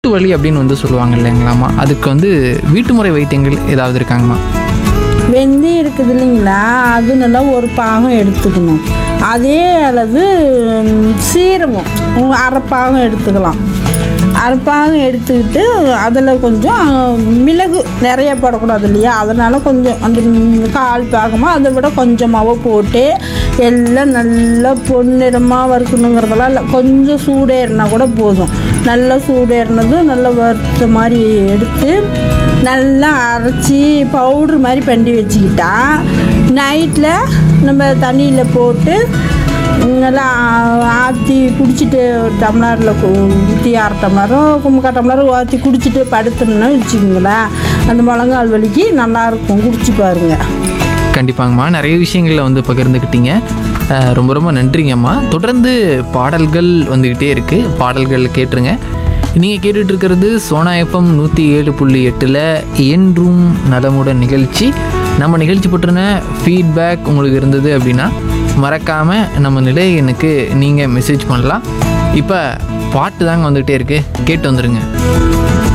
மூட்டு வலி அப்படின்னு வந்து சொல்லுவாங்க இல்லைங்களாம்மா அதுக்கு வந்து வீட்டு முறை வைத்தியங்கள் ஏதாவது இருக்காங்கம்மா வெந்தயம் இருக்குது இல்லைங்களா அது நல்லா ஒரு பாகம் எடுத்துக்கணும் அதே அளவு ம், சீரகம் ம், அரை பாகம் எடுத்துக்கலாம் அரை பாகம் எடுத்துக்கிட்டு அதில் கொஞ்சம் மிளகு நிறைய போடக்கூடாது இல்லையா அதனால் கொஞ்சம் அந்த ம், கால் பாகமாக அதை விட கொஞ்சமாகவே போட்டு எல்லாம் நல்லா பொன்னிறமாக வறுக்கணுங்கிறதெல்லாம் இல்லை கொஞ்சம் சூடேறினா கூட போதும் நல்லா சூடேறினது நல்லா வறுத்த மாதிரி எடுத்து நல்லா அரைச்சி பவுட்ரு மாதிரி பண்ணி வச்சுக்கிட்டா நைட்டில் நம்ம தண்ணியில் போட்டு நல்லா ஆற்றி குடிச்சிட்டு ஒரு டம்ளரில் ஊற்றி அரை டம்ளரோ கும்பக்கா டம்ளரும் ஊற்றி குடிச்சிட்டு படுத்தோம்னா வச்சுக்கோங்களேன் அந்த முழங்கால் வலிக்கு நல்லாயிருக்கும் குடிச்சு பாருங்கள் கண்டிப்பாங்கம்மா நிறைய விஷயங்களில் வந்து பகிர்ந்துக்கிட்டீங்க அஹ் ரொம்ப ரொம்ப நன்றிங்கம்மா தொடர்ந்து பாடல்கள் வந்துக்கிட்டே இருக்குது பாடல்கள் கேட்டுருங்க நீங்கள் கேட்டுட்டு இருக்கிறது சோனா எஃப்எம் நூற்றி ஏழு புள்ளி எட்டில் என்றும் நலமுடன் நிகழ்ச்சி நம்ம நிகழ்ச்சி பற்றின ஃபீட்பேக் உங்களுக்கு இருந்தது அப்படின்னா மறக்காமல் நம்ம நிலையனுக்கு நீங்கள் மெசேஜ் பண்ணலாம் இப்போ பாட்டு தாங்க வந்துக்கிட்டே இருக்குது கேட்டு வந்துடுங்க